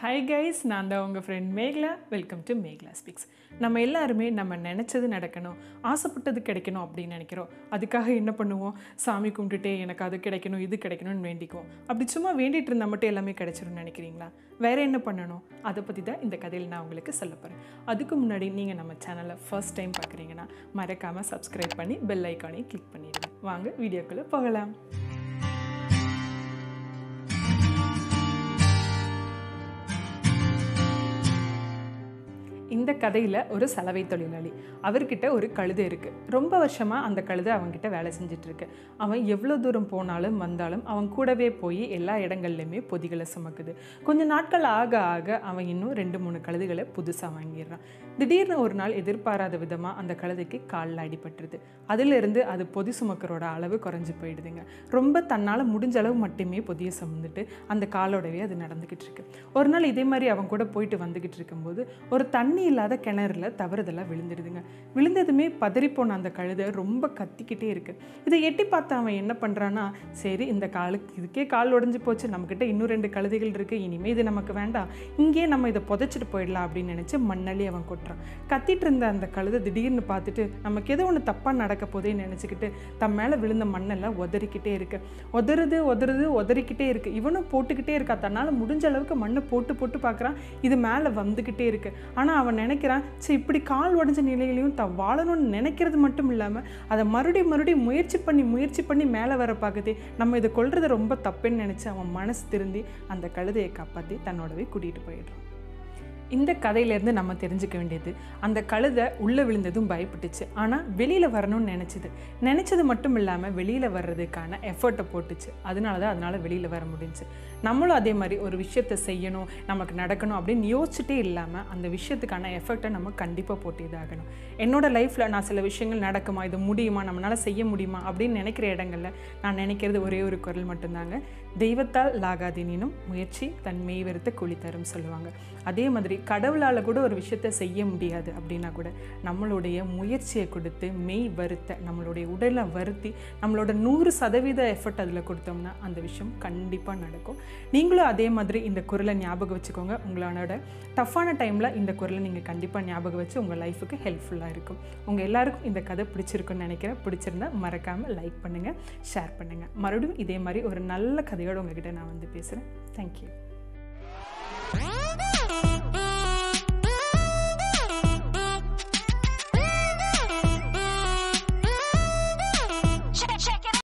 hi guys நான் தான் உங்கள் friend Mekla welcome to Mekla speaks நம்ம எல்லாருமே நம்ம நினச்சது நடக்கணும் ஆசைப்பட்டது கிடைக்கணும் அப்படின்னு நினைக்கிறோம் அதுக்காக என்ன பண்ணுவோம் சாமி கும்பிட்டுட்டே எனக்கு அது கிடைக்கணும் இது கிடைக்கணும்னு வேண்டிக்குவோம் அப்படி சும்மா வேண்டிட்டு இருந்தால் மட்டும் எல்லாமே கிடைச்சிரும்னு நினைக்கிறீங்களா வேற என்ன பண்ணணும் அதை பற்றி தான் இந்த கதையில் நான் உங்களுக்கு சொல்ல போகிறேன் அதுக்கு முன்னாடி நீங்கள் நம்ம சேனலை ஃபர்ஸ்ட் டைம் பார்க்குறீங்கன்னா மறக்காமல் சப்ஸ்கிரைப் பண்ணி பெல் ஐக்கானையும் கிளிக் பண்ணிடுங்க வாங்க வீடியோக்குள்ளே போகலாம் இந்த கதையில் ஒரு சலவை தொழிலாளி அவர்கிட்ட ஒரு கழுதை இருக்குது ரொம்ப வருஷமாக அந்த கழுதை அவன்கிட்ட வேலை செஞ்சுட்டு இருக்கு அவன் எவ்வளோ தூரம் போனாலும் வந்தாலும் அவன் கூடவே போய் எல்லா இடங்கள்லையுமே பொதிகளை சுமக்குது கொஞ்ச நாட்கள் ஆக ஆக அவன் இன்னும் ரெண்டு மூணு கழுதைகளை புதுசாக வாங்கிடுறான் திடீர்னு ஒரு நாள் எதிர்பாராத விதமாக அந்த கழுதைக்கு காலில் அடிபட்டுருது அதிலிருந்து அது பொதி சுமக்கிறோட அளவு குறைஞ்சி போயிடுதுங்க ரொம்ப தன்னால் முடிஞ்ச அளவு மட்டுமே பொதியை சுமந்துட்டு அந்த காலோடவே அது நடந்துக்கிட்டு இருக்கு ஒரு நாள் இதே மாதிரி அவன் கூட போயிட்டு வந்துக்கிட்டு இருக்கும்போது ஒரு தண்ணி இல்லாத கிணறுல தவறுதெல்லாம் விழுந்துடுதுங்க விழுந்ததுமே பதறிப்போன அந்த கழுதை ரொம்ப கத்திக்கிட்டே இருக்கு இதை எட்டி பார்த்து அவன் என்ன பண்ணுறான்னா சரி இந்த காலுக்கு இதுக்கே கால் உடஞ்சி போச்சு நம்மக்கிட்ட இன்னும் ரெண்டு கழுதைகள் இருக்குது இனிமேல் இது நமக்கு வேண்டாம் இங்கேயே நம்ம இதை புதைச்சிட்டு போயிடலாம் அப்படின்னு நினச்சி மண்ணள்ளி அவன் கொட்டுறான் கத்திட்டு இருந்த அந்த கழுதை திடீர்னு பார்த்துட்டு நமக்கு ஏதோ ஒன்று தப்பாக நடக்க போதேன்னு நினச்சிக்கிட்டு தன் மேலே விழுந்த மண்ணெல்லாம் உதறிக்கிட்டே இருக்கு உதறுது உதறுது உதறிக்கிட்டே இருக்கு இவனும் போட்டுக்கிட்டே இருக்கா தன்னால் முடிஞ்ச அளவுக்கு மண்ணை போட்டு போட்டு பார்க்குறான் இது மேலே வந்துக்கிட்டே இருக்கு ஆனால் அவன் நினைக்கிறான் சரி இப்படி கால் உடஞ்ச நிலையிலையும் தான் வாழணும்னு நினைக்கிறது மட்டும் இல்லாமல் அதை மறுபடியும் மறுபடியும் முயற்சி பண்ணி முயற்சி பண்ணி மேலே வர பார்க்குதே நம்ம இதை கொள்றது ரொம்ப தப்புன்னு நினச்சி அவன் மனசு திருந்தி அந்த கழுதையை காப்பாற்றி தன்னோடவே கூட்டிகிட்டு போயிடுறான் இந்த கதையிலேருந்து நம்ம தெரிஞ்சுக்க வேண்டியது அந்த கழுதை உள்ளே விழுந்ததும் பயப்பட்டுச்சு ஆனால் வெளியில் வரணும்னு நினச்சிது நினச்சது மட்டும் இல்லாமல் வெளியில் வர்றதுக்கான எஃபர்ட்டை போட்டுச்சு அதனால தான் அதனால் வெளியில் வர முடிஞ்சுச்சு நம்மளும் அதே மாதிரி ஒரு விஷயத்தை செய்யணும் நமக்கு நடக்கணும் அப்படின்னு யோசிச்சுட்டே இல்லாமல் அந்த விஷயத்துக்கான எஃபர்ட்டை நம்ம கண்டிப்பாக போட்டு இதாகணும் என்னோட லைஃப்பில் நான் சில விஷயங்கள் நடக்குமா இது முடியுமா நம்மளால் செய்ய முடியுமா அப்படின்னு நினைக்கிற இடங்களில் நான் நினைக்கிறது ஒரே ஒரு குரல் மட்டும்தாங்க தெய்வத்தால் லாகாதீனும் முயற்சி தன் மெய் வெறுத்த கூலி தரும் சொல்லுவாங்க அதே மாதிரி கடவுளால் கூட ஒரு விஷயத்த செய்ய முடியாது அப்படின்னா கூட நம்மளுடைய முயற்சியை கொடுத்து மெய் வருத்த நம்மளுடைய உடலை வருத்தி நம்மளோட நூறு சதவீத எஃபர்ட் அதில் கொடுத்தோம்னா அந்த விஷயம் கண்டிப்பாக நடக்கும் நீங்களும் அதே மாதிரி இந்த குரலை ஞாபகம் வச்சுக்கோங்க உங்களோட டஃப்பான டைமில் இந்த குரலை நீங்கள் கண்டிப்பாக ஞாபகம் வச்சு உங்கள் லைஃபுக்கு ஹெல்ப்ஃபுல்லாக இருக்கும் உங்கள் எல்லாருக்கும் இந்த கதை பிடிச்சிருக்குன்னு நினைக்கிறேன் பிடிச்சிருந்தா மறக்காமல் லைக் பண்ணுங்கள் ஷேர் பண்ணுங்கள் மறுபடியும் இதே மாதிரி ஒரு நல்ல கதையோடு உங்ககிட்ட நான் வந்து பேசுகிறேன் தேங்க்யூ